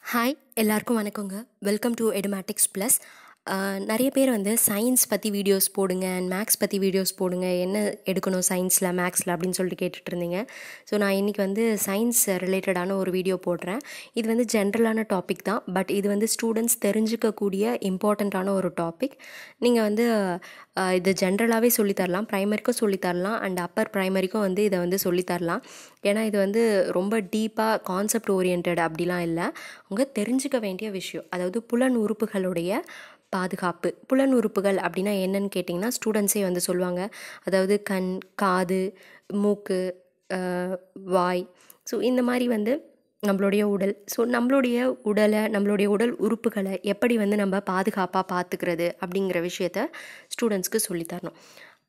hi எல்லாருக்கும் வணக்கங்க welcome to Edumatics plus நிறைய பேர் வந்து சயின்ஸ் பற்றி வீடியோஸ் போடுங்க அண்ட் மேக்ஸ் பற்றி வீடியோஸ் போடுங்க என்ன எடுக்கணும் சயின்ஸில் மேக்ஸில் அப்படின்னு சொல்லிட்டு கேட்டுட்டு இருந்தீங்க ஸோ நான் இன்றைக்கி வந்து சயின்ஸ் ரிலேட்டடான ஒரு வீடியோ போடுறேன் இது வந்து ஜென்ரலான டாபிக் தான் பட் இது வந்து ஸ்டூடெண்ட்ஸ் தெரிஞ்சுக்கக்கூடிய இம்பார்ட்டண்ட்டான ஒரு டாபிக் நீங்கள் வந்து அஹ், இது ஜென்ரலாகவே சொல்லித்தரலாம் ப்ரைமரிக்கும் சொல்லித்தரலாம் அண்ட் அப்பர் ப்ரைமரிக்கும் வந்து இதை வந்து சொல்லித்தரலாம் ஏன்னா இது வந்து ரொம்ப டீப்பாக கான்செப்ட் ஓரியன்ட் அப்படிலாம் இல்லை அவங்க தெரிஞ்சுக்க வேண்டிய விஷயம் அதாவது புலன் உறுப்புகளுடைய பாதுகாப்பு புலன் உறுப்புகள் அப்படின்னா என்னன்னு கேட்டிங்கன்னா ஸ்டூடெண்ட்ஸே வந்து சொல்லுவாங்க அதாவது கண் காது மூக்கு அஹ், வாய் ஸோ இந்த மாதிரி வந்து நம்மளுடைய உடல் ஸோ நம்மளுடைய உடலை நம்மளுடைய உடல் உறுப்புகளை எப்படி வந்து நம்ம பாதுகாப்பாக பார்த்துக்கிறது அப்படிங்கிற விஷயத்த ஸ்டூடெண்ட்ஸ்க்கு சொல்லித்தரணும்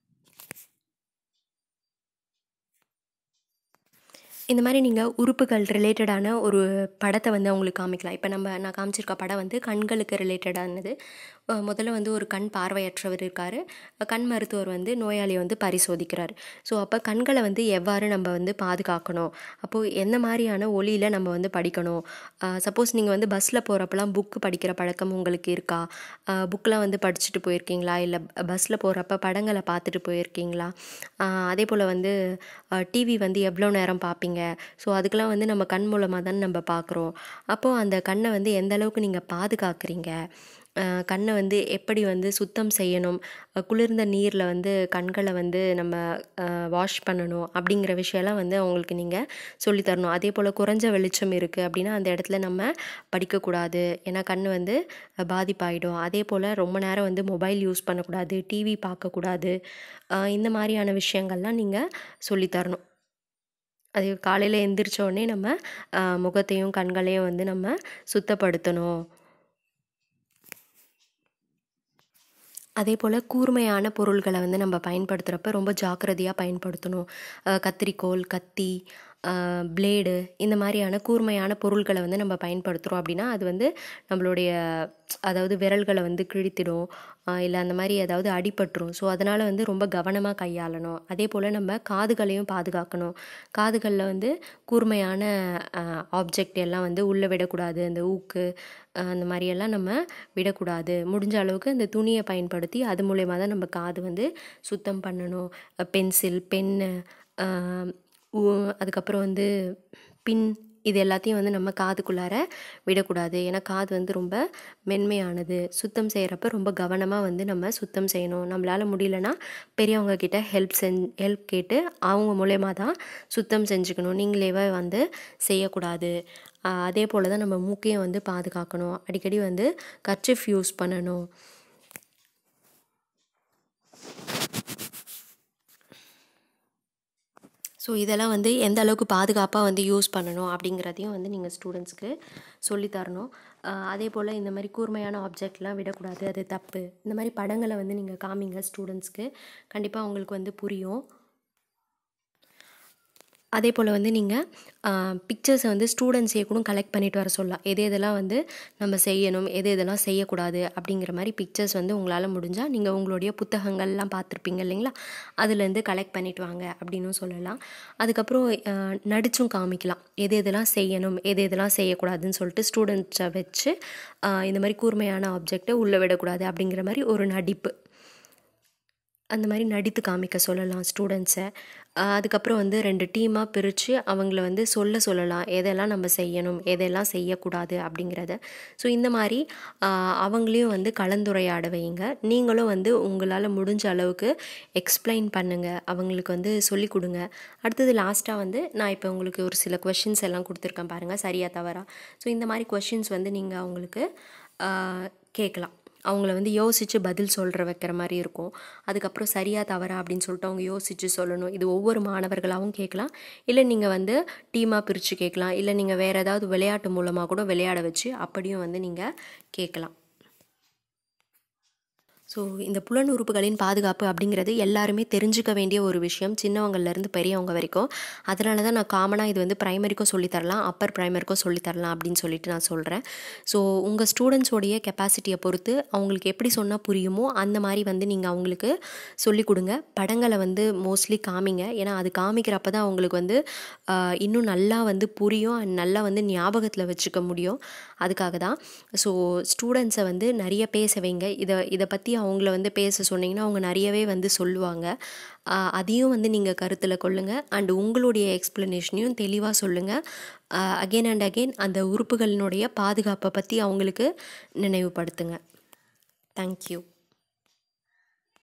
இந்த மாதிரி நீங்கள் உறுப்புகள் ரிலேட்டடான ஒரு படத்தை வந்து அவங்களுக்கு காமிக்கலாம் இப்போ நம்ம நான் காமிச்சிருக்க படம் வந்து கண்களுக்கு ரிலேட்டடானது அஹ் முதல்ல வந்து ஒரு கண் பார்வையற்றவர் இருக்கார் கண் மருத்துவர் வந்து நோயாளியை வந்து பரிசோதிக்கிறார் ஸோ அப்போ கண்களை வந்து எவ்வாறு நம்ம வந்து பாதுகாக்கணும் அப்போது எந்த மாதிரியான ஒளியில் நம்ம வந்து படிக்கணும் சப்போஸ் நீங்கள் வந்து பஸ்ஸில் போகிறப்பலாம் புக்கு படிக்கிற பழக்கம் உங்களுக்கு இருக்கா புக்கெலாம் வந்து படிச்சுட்டு போயிருக்கீங்களா இல்லை பஸ்ஸில் போகிறப்ப படங்களை பார்த்துட்டு போயிருக்கீங்களா ஆஹ் அதே போல் வந்து டிவி வந்து எவ்வளோ நேரம் பார்ப்பீங்க ஸோ அதுக்கெலாம் வந்து நம்ம கண் மூலமாக தானே நம்ம பார்க்குறோம் அப்போது அந்த கண்ணை வந்து எந்த அளவுக்கு நீங்கள் பாதுகாக்கிறீங்க ஆஹ் கண்ணை வந்து எப்படி வந்து சுத்தம் செய்யணும் அஹ் குளிர்ந்த நீரில் வந்து கண்களை வந்து நம்ம வாஷ் பண்ணணும் அப்படிங்கிற விஷயம்லாம் வந்து அவங்களுக்கு நீங்கள் சொல்லித்தரணும் அதே போல் குறைஞ்ச வெளிச்சம் இருக்குது அப்படின்னா அந்த இடத்துல நம்ம படிக்கக்கூடாது ஏன்னா கண் வந்து அஹ், பாதிப்பாயிடும் அதே போல் ரொம்ப நேரம் வந்து மொபைல் யூஸ் பண்ணக்கூடாது டிவி பார்க்கக்கூடாது ஆஹ் இந்த மாதிரியான விஷயங்கள்லாம் நீங்கள் சொல்லித்தரணும் அது காலையில் எந்திரிச்ச உடனே நம்ம ஆஹ், முகத்தையும் கண்களையும் வந்து நம்ம சுத்தப்படுத்தணும் அதே போல் கூர்மையான பொருள்களை வந்து நம்ம பயன்படுத்துகிறப்ப ரொம்ப ஜாக்கிரதையாக பயன்படுத்தணும் அஹ் கத்திரிக்கோல் கத்தி பிளேடு இந்த மாதிரியான கூர்மையான பொருள்களை வந்து நம்ம பயன்படுத்துகிறோம் அப்படின்னா அது வந்து நம்மளுடைய அதாவது விரல்களை வந்து கிழித்திடும் இல்லை அந்த மாதிரி ஏதாவது அடிபட்டுரும் ஸோ அதனால் வந்து ரொம்ப கவனமாக கையாளணும் அதே போல் நம்ம காதுகளையும் பாதுகாக்கணும் காதுகளில் வந்து கூர்மையான ஆப்ஜெக்ட் எல்லாம் வந்து உள்ளே விடக்கூடாது அந்த ஊக்கு அஹ் அந்த மாதிரியெல்லாம் நம்ம விடக்கூடாது முடிஞ்ச அளவுக்கு அந்த துணியை பயன்படுத்தி அது மூலயமா தான் நம்ம காது வந்து சுத்தம் பண்ணணும் பென்சில் பென்னு அதுக்கப்புறம் வந்து பின் இது எல்லாத்தையும் வந்து நம்ம காதுக்குள்ளார விடக்கூடாது ஏன்னா காது வந்து ரொம்ப மென்மையானது சுத்தம் செய்கிறப்ப ரொம்ப கவனமாக வந்து நம்ம சுத்தம் செய்யணும் நம்மளால் முடியலன்னா பெரியவங்க கிட்ட ஹெல்ப் செஞ் ஹெல்ப் கேட்டு அவங்க மூலயமா தான் சுத்தம் செஞ்சுக்கணும் நீங்களேவே வந்து செய்யக்கூடாது ஆஹ் அதே போல் தான் நம்ம மூக்கையும் வந்து பாதுகாக்கணும் அடிக்கடி வந்து கர்ச்சிஃப் யூஸ் பண்ணணும் ஸோ இதெல்லாம் வந்து எந்த அளவுக்கு பாதுகாப்பாக வந்து யூஸ் பண்ணணும் அப்படிங்கிறதையும் வந்து நீங்கள் ஸ்டூடெண்ட்ஸ்க்கு சொல்லித்தரணும் ஆஹ் அதே போல் இந்த மாதிரி கூர்மையான ஆப்ஜெக்ட்லாம் விடக்கூடாது அது தப்பு இந்த மாதிரி படங்களை வந்து நீங்கள் காமிங்க ஸ்டூடெண்ட்ஸ்க்கு கண்டிப்பாக அவங்களுக்கு வந்து புரியும் அதே போல் வந்து நீங்கள் பிக்சர்ஸை வந்து ஸ்டூடெண்ட்ஸே கூட கலெக்ட் பண்ணிட்டு வர சொல்லலாம் எது எதெல்லாம் வந்து நம்ம செய்யணும் எது எதெல்லாம் செய்யக்கூடாது அப்படிங்கிற மாதிரி பிக்சர்ஸ் வந்து உங்களால் முடிஞ்சால் நீங்கள் உங்களுடைய புத்தகங்கள்லாம் பார்த்துருப்பீங்க இல்லைங்களா அதுலேருந்து கலெக்ட் பண்ணிட்டு வாங்க அப்படின்னும் சொல்லலாம் அதுக்கப்புறம் அஹ், நடிச்சும் காமிக்கலாம் எது எதெல்லாம் செய்யணும் எது எதெல்லாம் செய்யக்கூடாதுன்னு சொல்லிட்டு ஸ்டூடெண்ட்ஸை வச்சு அஹ், இந்த மாதிரி கூர்மையான ஆப்ஜெக்டை உள்ளே விடக்கூடாது அப்படிங்கிற மாதிரி ஒரு நடிப்பு அந்த மாதிரி நடித்து காமிக்க சொல்லலாம் ஸ்டூடெண்ட்ஸை அதுக்கப்புறம் வந்து ரெண்டு டீமாக பிரித்து அவங்கள வந்து சொல்ல சொல்லலாம் எதெல்லாம் நம்ம செய்யணும் எதெல்லாம் செய்யக்கூடாது அப்படிங்கிறத ஸோ இந்த மாதிரி ஆஹ், அவங்களையும் வந்து கலந்துரையாட வைங்க நீங்களும் வந்து உங்களால் முடிஞ்ச அளவுக்கு எக்ஸ்பிளைன் பண்ணுங்கள் அவங்களுக்கு வந்து சொல்லிக் கொடுங்க அடுத்தது லாஸ்ட்டாக வந்து நான் இப்போ உங்களுக்கு ஒரு சில கொஷின்ஸ் எல்லாம் கொடுத்துருக்கேன் பாருங்கள் சரியா தவறா ஸோ இந்த மாதிரி கொஷின்ஸ் வந்து நீங்கள் அவங்களுக்கு ஆஹ், கேட்கலாம் அவங்கள வந்து யோசித்து பதில் சொல்கிற வைக்கிற மாதிரி இருக்கும் அதுக்கப்புறம் சரியா தவறா அப்படின்னு சொல்லிட்டு அவங்க யோசித்து சொல்லணும் இது ஒவ்வொரு மாணவர்களாகவும் கேட்கலாம் இல்லை நீங்கள் வந்து டீமாக பிரித்து கேட்கலாம் இல்லை நீங்கள் வேறு ஏதாவது விளையாட்டு மூலமாக கூட விளையாட வச்சு அப்படியும் வந்து நீங்கள் கேட்கலாம் ஸோ இந்த புலன் உறுப்புகளின் பாதுகாப்பு அப்படிங்கிறது எல்லாருமே தெரிஞ்சுக்க வேண்டிய ஒரு விஷயம் சின்னவங்கள்லேருந்து பெரியவங்க வரைக்கும் அதனால தான் நான் காமனாக இது வந்து ப்ரைமரிக்கும் சொல்லித்தரலாம் அப்பர் ப்ரைமரிக்கும் சொல்லித்தரலாம் அப்படின்னு சொல்லிட்டு நான் சொல்கிறேன் ஸோ உங்கள் ஸ்டூடெண்ட்ஸோடைய கெப்பாசிட்டியை பொறுத்து அவங்களுக்கு எப்படி சொன்னால் புரியுமோ அந்த மாதிரி வந்து நீங்கள் அவங்களுக்கு சொல்லிக் கொடுங்க படங்களை வந்து மோஸ்ட்லி காமிங்க ஏன்னா அது காமிக்கிறப்ப தான் அவங்களுக்கு வந்து ஆஹ், இன்னும் நல்லா வந்து புரியும் and நல்லா வந்து ஞாபகத்தில் வச்சுக்க முடியும் அதுக்காக தான் ஸோ ஸ்டூடெண்ட்ஸை வந்து நிறைய பேச வைங்க இதை இதை பற்றி அவங்கள வந்து பேச சொன்னீங்கன்னா அவங்க நிறையவே வந்து சொல்லுவாங்க ஆஹ் அதையும் வந்து நீங்கள் கருத்தில் கொள்ளுங்கள் அண்ட் உங்களுடைய எக்ஸ்ப்ளனேஷனையும் தெளிவாக சொல்லுங்கள் அகெயின் அண்ட் அகெயின் அந்த உறுப்புகளினுடைய பாதுகாப்பை பற்றி அவங்களுக்கு நினைவுபடுத்துங்க தேங்க்யூ